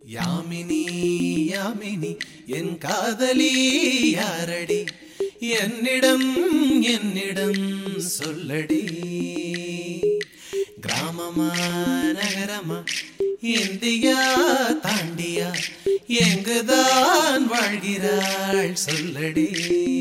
யாமினி யாமினி என் காதலி யாரடி என்னிடம் என்னிடம் சொல்லடி கிராமமா நகரமா இந்தியா தாண்டியா எங்குதான் வாழ்கிறாள் சொல்லடி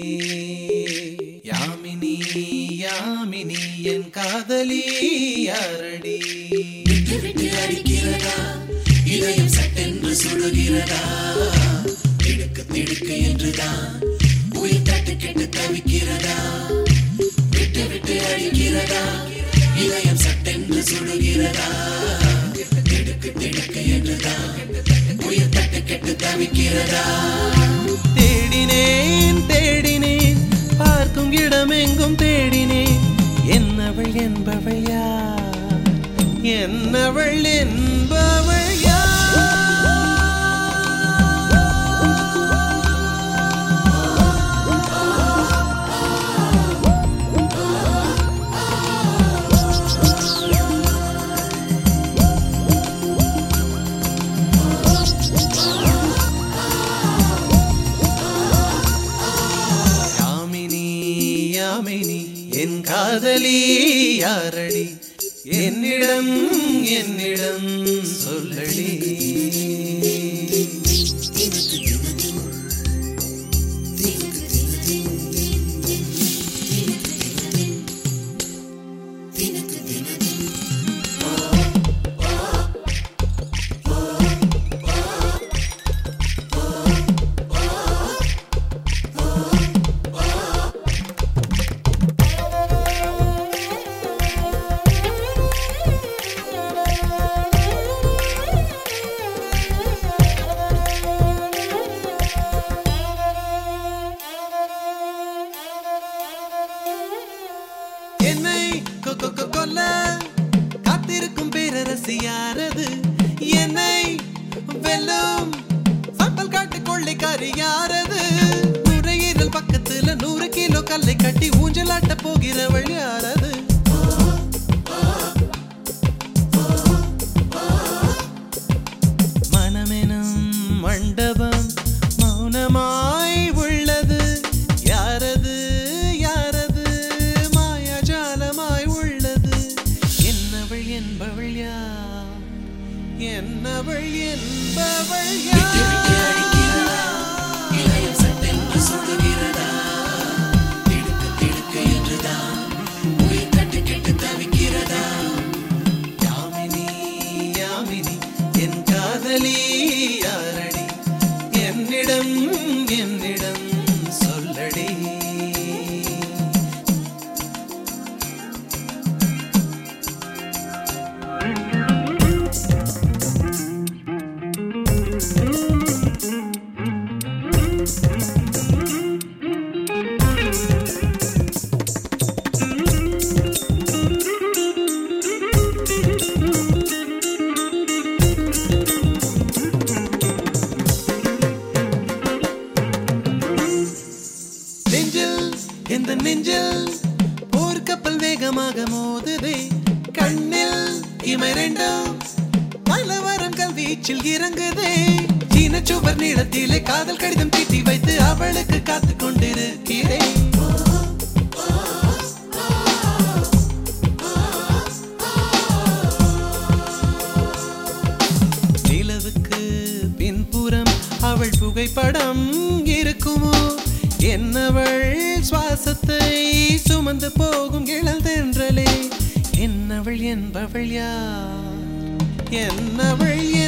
யாமினி யாமினி என் காதலி யாரடி விட்டு விட்டு அடிக்கிறதா இதயம் சட்டென்று சுடுகிறதா திடுக்கு திடுக்கு என்றுதான் உயிர் தட்டு கெட்டு தவிக்கிறதா விட்டு விட்டு அடிக்கிறதா இதயம் சட்டென்று சுடுகிறதா திடுக்கு திடுக்கு என்றுதான் உயிர் தட்டு கெட்டு தவிக்கிறதா தேடினேன் தேடினேன் பார்க்கும் இடமெங்கும் தேடினேன் என்னவள் என்பவள் யார் என்னவள் என்பவள் யார் யாமினி யாமினி என் காதலி யாரடி என்னிடம் என்னிடம் சொல்லடி என்னை கொ- கொ- கொ- கொல்ல காத்திருக்கும் பேரரசி யாரது என்னை வெல்லும் சம்பல் காட்டு கொள்ளைக்காரி யாரது நுரையீரல் பக்கத்துல நூறு கிலோ கல்லை கட்டி ஊஞ்சலாட்ட போகிறவள் யாரது மனமெனும் மண்டபம் மௌனமாய் உள்ளது யாரது யாரது மாயாஜாலமாய் உள்ளது என்னவள் என்பவள் யார் என்னவள் என்பவள் விட்டு விட்டு யார் அடிக்கிறதா இதயம் சட்டென்று சுடுகிறதா திடுக்கு திடுக்கு என்றுதான் உயிர் தட்டு கெட்டு தவிக்கிறதா யாமினி யாமினி என் காதலி யாரடி என்னிடம் என்னிடம் சொல்லடி நெஞ்சில் இந்த நெஞ்சில் போர் கப்பல் வேகமாக மோதுதே கண்ணில் இமை ரெண்டும் பலவரம் கல்வீச்சில் இறங்குதே சீன சுவர் நீளத்திலே காதல் கடிதம் தீட்டி வைத்து அவளுக்கு காத்து கொண்டிருக்கிறேன் நிலவுக்கு பின்புறம் அவள் புகைப்படம் இருக்குமோ என்னவள் சுவாசத்தை சுமந்து போகும் இளந்தென்றலே என்னவள் என்பவள் யார் என்னவள்